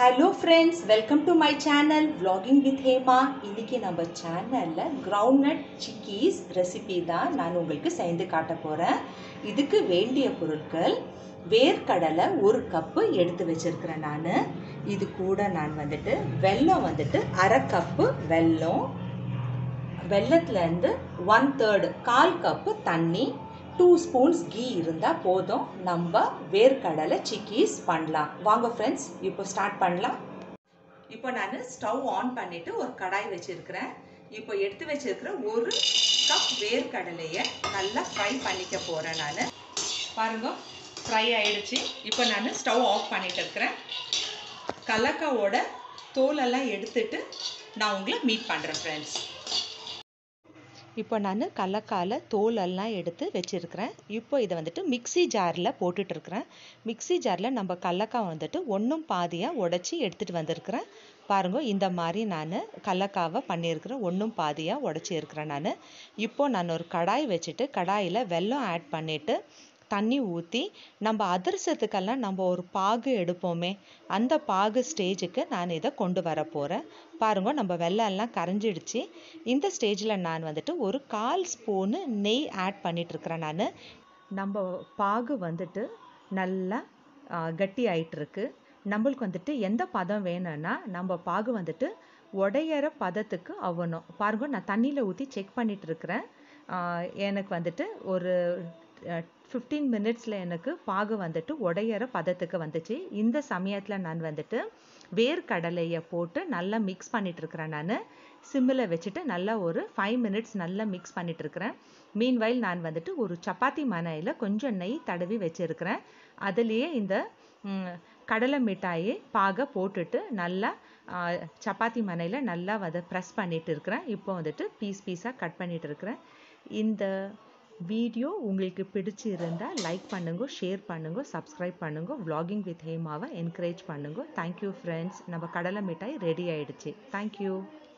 hello friends welcome to my channel vlogging with Hema இன்னைக்கு நம்ம சேனலில் கிரவுண்ட்நட் சிக்கீஸ் ரெசிபி தான் நான் உங்களுக்கு செய்து காட்ட போகிறேன் இதுக்கு வேண்டிய பொருட்கள் வேர்க்கடலை ஒரு கப்பு எடுத்து வச்சிருக்கிறேன் நான் இது கூட நான் வந்துட்டு வெல்லம் வந்துட்டு அரை கப்பு வெல்லம் வெள்ளத்துலேருந்து ஒன் தேர்டு கால் கப்பு தண்ணி டூ ஸ்பூன்ஸ் கீ இருந்தால் போதும் நம்ம வேர்க்கடலை சிக்கீஸ் பண்ணலாம் வாங்க ஃப்ரெண்ட்ஸ் இப்போ ஸ்டார்ட் பண்ணலாம் இப்போ நான் ஸ்டவ் ஆன் பண்ணிவிட்டு ஒரு கடாய் வச்சுருக்கிறேன் இப்போ எடுத்து வச்சிருக்கிற ஒரு கப் வேர்க்கடலையை நல்லா ஃப்ரை பண்ணிக்க போகிறேன் நான் பாருங்க ஃப்ரை ஆயிடுச்சு இப்போ நான் ஸ்டவ் ஆஃப் பண்ணிட்டு இருக்கிறேன் கலக்காவோட தோலெல்லாம் எடுத்துட்டு நான் உங்களை மீட் பண்ணுறேன் ஃப்ரெண்ட்ஸ் இப்போ நான் கடலக்கால தோலெல்லாம் எடுத்து வச்சுருக்கிறேன் இப்போ இதை வந்துட்டு மிக்ஸி ஜாரில் போட்டுட்ருக்கிறேன் மிக்ஸி ஜாரில் நம்ம கடலக்காய் வந்துட்டு ஒன்றும் பாதியாக உடச்சி எடுத்துகிட்டு வந்திருக்கிறேன் பாருங்க இந்த மாதிரி நான் கடலக்காவை பண்ணியிருக்கிறேன் ஒன்றும் பாதியாக உடச்சி இருக்கிறேன் நான் இப்போ நான் ஒரு கடாய் வச்சுட்டு கடாயில் வெல்லம் ஆட் பண்ணிவிட்டு தண்ணி ஊற்றி நம்ம அதிரசத்துக்கெல்லாம் நம்ம ஒரு பாகு எடுப்போமே அந்த பாகு ஸ்டேஜுக்கு நான் இதை கொண்டு வர போகிறேன் பாருங்க நம்ம வெள்ளம் எல்லாம் கரைஞ்சிடுச்சு இந்த ஸ்டேஜில் நான் வந்துட்டு ஒரு கால் ஸ்பூனு நெய் ஆட் பண்ணிகிட்ருக்கிறேன் நான் நம்ம பாகு வந்துட்டு நல்லா கட்டி ஆயிட்டுருக்கு நம்மளுக்கு வந்துட்டு எந்த பதம் வேணும்னா நம்ம பாகு வந்துட்டு உடையிற பதத்துக்கு ஆகணும் பாருங்க நான் தண்ணியில் ஊற்றி செக் பண்ணிட்டு இருக்கிறேன் எனக்கு வந்துட்டு ஒரு ஃபிஃப்டீன் மினிட்ஸில் எனக்கு பாகு வந்துட்டு உடையிற பதத்துக்கு வந்துச்சு இந்த சமயத்தில் நான் வந்துட்டு வேர்க்கடலையை போட்டு நல்லா மிக்ஸ் பண்ணிகிட்ருக்கிறேன் நான் சிம்மில் வச்சுட்டு நல்லா ஒரு ஃபைவ் மினிட்ஸ் நல்லா மிக்ஸ் பண்ணிகிட்ருக்கிறேன் மீன்வைல் நான் வந்துட்டு ஒரு சப்பாத்தி மனையில் கொஞ்சம் நெய் தடவி வச்சுருக்கிறேன் அதுலேயே இந்த கடலை மிட்டாயை பாக போட்டுட்டு நல்லா சப்பாத்தி மனையில் நல்லா அதை ப்ரெஸ் பண்ணிட்டு இருக்கிறேன் இப்போ வந்துட்டு பீஸ் பீஸாக கட் பண்ணிட்டு இருக்கிறேன் இந்த வீடியோ உங்களுக்கு பிடிச்சி இருந்தால் லைக் பண்ணுங்க ஷேர் பண்ணுங்க சப்ஸ்கிரைப் பண்ணுங்க vlogging வித் ஹேமாவை என்கரேஜ் பண்ணுங்க தேங்க்யூ ஃப்ரெண்ட்ஸ் நம்ம கடலை மிட்டாய் ரெடி ஆயிடுச்சு தேங்க்யூ